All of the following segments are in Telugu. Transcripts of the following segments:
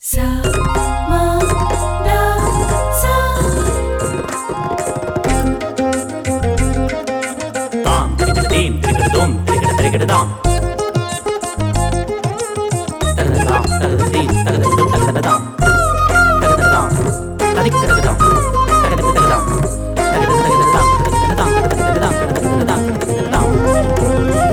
సా మా డా సా తాం తిరిగడ తీం తిరిగడ దోం తిరిగడ తిరిగడ దాం తగద దాం తగద తీం తగద దు తగద దాం తగద దాం తదిక్ తగద దాం తగద తగద దాం తగద తగద దాం తగద దాం తగద తగద దాం తగద తగద దాం తగద తగద దాం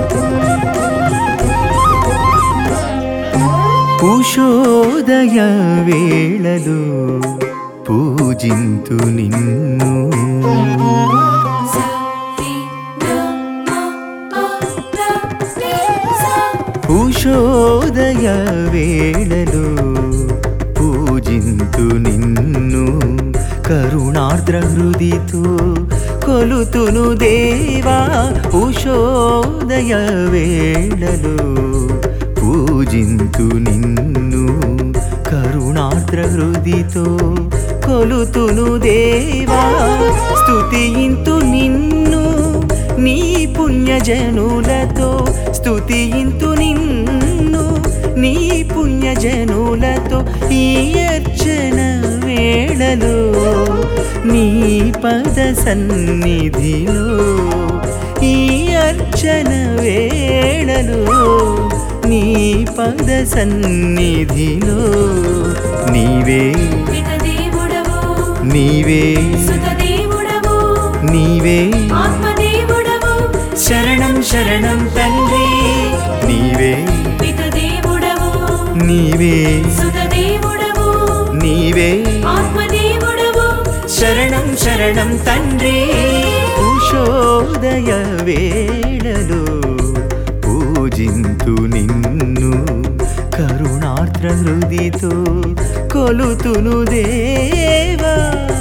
ఉషోదయ వేళలో పూజింతు నిన్ను సా రి గా మా పా డా రి సా ఉషోదయ వేళలో పూజింతు నిన్ను కరుణార్ద్ర హృదితో కొలుతును దేవా ఉషోదయ వేళలో పూజింతు నిన్ను కరుణార్ద్ర హృదితో కొలుతును దేవా స్తుతియింతు నిన్ను నీ పుణ్యజనులతో స్తుతియింతు నిన్ను నీ పుణ్యజనులతో ఈ అర్చన వేళలో నీ పద సన్నిధిలో ఈ అర్చన వేళలో నీ పద సన్నిధిలో నీవే పిత దేవుడవు నీవే సుత దేవుడవు నీవే ఆత్మదేవుడవు శరణం శరణం తండ్రి నీవే పిత దేవుడవు నీవే సుత దేవుడవు నీవే ఆత్మదేవుడవు శరణం శరణం తండ్రి ఉషోదయ వేళలో పూజింతు నిన్ను కరుణార్ద్ర హృదితో కొలుతును దేవా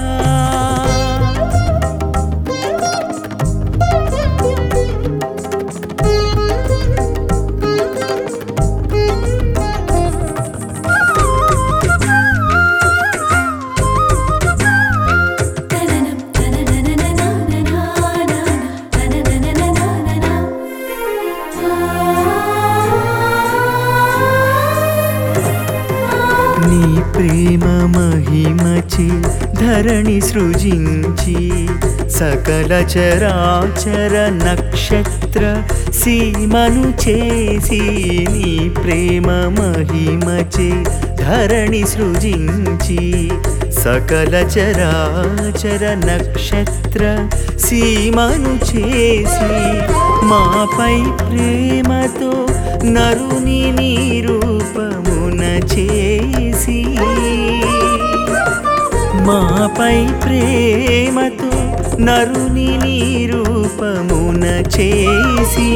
తననం తననననననననన తనననననననన నీ ప్రేమ మహిమచి ధరణి సృజించి సకల చరాచర నక్షత్ర సీమను చేసి నీ ప్రేమ మహిమచి ధరణి సృజించి సకల చరాచర నక్షత్ర సీమను చేసి మాపై ప్రేమతో నరుని నీ రూపమున చేసి మాపై ప్రేమతో నరుని నీ రూపమున చేసి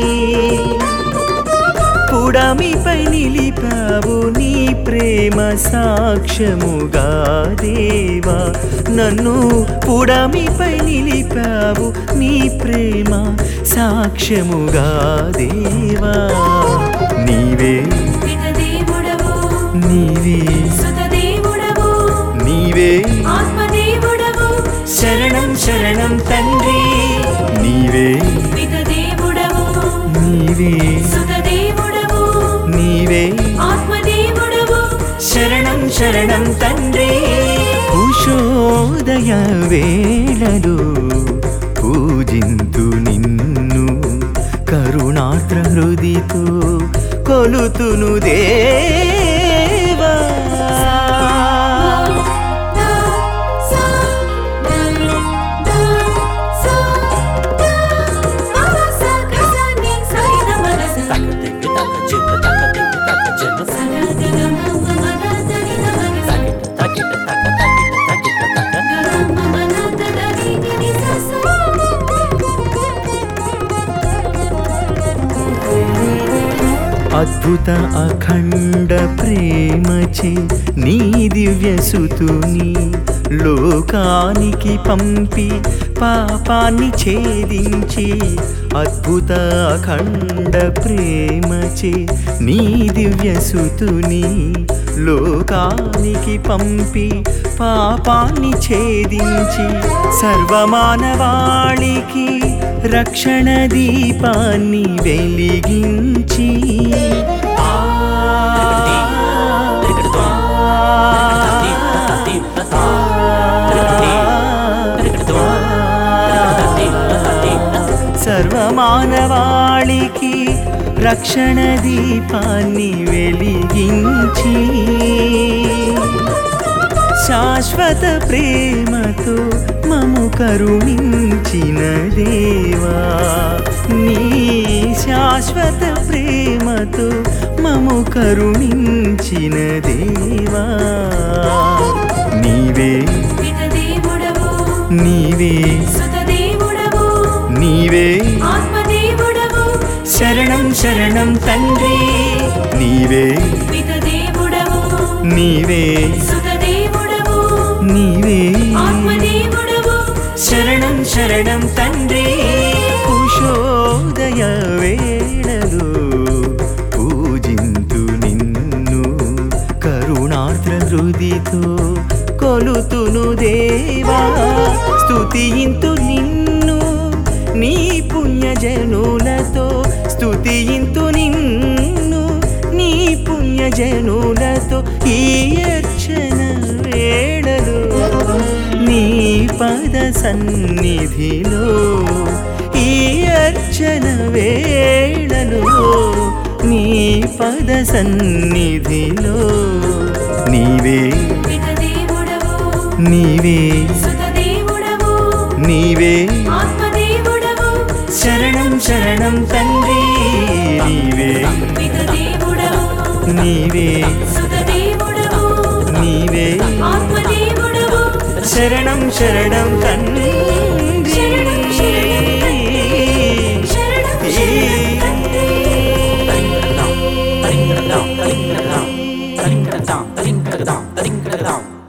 పుడమిపై నిలిపావు నీ ప్రేమ సాక్ష్యముగా దేవా నన్ను పుడమిపై నిలిపావు నీ ప్రేమ సాక్ష్యముగా దేవా నీవే పిత దేవుడవు నీవే సుత దేవుడవు నీవే ఆత్మదేవుడవు శరణం శరణం తండ్రి నీవే పిత దేవుడవు నీవే సుత దేవుడవు నీవే ఆత్మదేవుడవు శరణం శరణం తండ్రి ఉషోదయ వేళలో పూజింతు నిన్ను కరుణార్ద్ర హృదితో కొలుతును దేవా దా సా దా దా సా దా మా సా కసని సైన మనస తగ తింగి తగ జిల్ల తగ తింగి తగ జిల్ల సగద గమ మనదని నమగ తగిట తగిట తగ తగిట తగిట తగ గమ మనదని ని సస అద్భుత అఖండ ప్రేమచే నీ దివ్యసుతుని లోకానికి పంపి పాపాన్ని ఛేదించి అద్భుత అఖండ ప్రేమచే నీ దివ్యసుతుని లోకానికి పంపి పాపాన్ని ఛేదించి సర్వమానవాళికి రక్షణ దీపాన్ని వెలిగించి తిరిగడ దోం సర్వమానవాళికి రక్షణ దీపాన్ని వెలిగించి శాశ్వత ప్రేమతో మము కరుణించిన దేవా నీ శాశ్వత ప్రేమతో మము కరుణించిన దేవా నీవే పితదేవుడవు నీవే సుతదేవుడవు నీవే ఆత్మదేవుడవు శరణం శరణం తండ్రి నీవే పితదేవుడవు నీవే సుతదేవుడవు నీవే ఆత్మదేవుడవు శరణం శరణం తండ్రి కుశోదయ వేళలు పూజింతు నిన్ను కరుణార్ద్ర హృదితో కొలుతును దేవా స్తుతియింతు నిన్ను నీ పుణ్యజనులతో స్తుతియింతు నిన్ను నీ పుణ్యజనులతో ఈ అర్చన వేళలు నీ పద సన్నిధిలో ఈ అర్చన వేళలో నీ పద సన్నిధిలో నీవే పితదేవుడవు నీవే సుతదేవుడవు నీవే ఆత్మదేవుడవు శరణం శరణం తండ్రి నీవే పితదేవుడవు నీవే సుతదేవుడవు నీవే ఆత్మదేవుడవు శరణం శరణం తండ్రి శరణం శరణం శరణం తరింకడదాం తరింకడదాం తరింకడదాం తరింకడదాం తరింకడదాం తరింకడదాం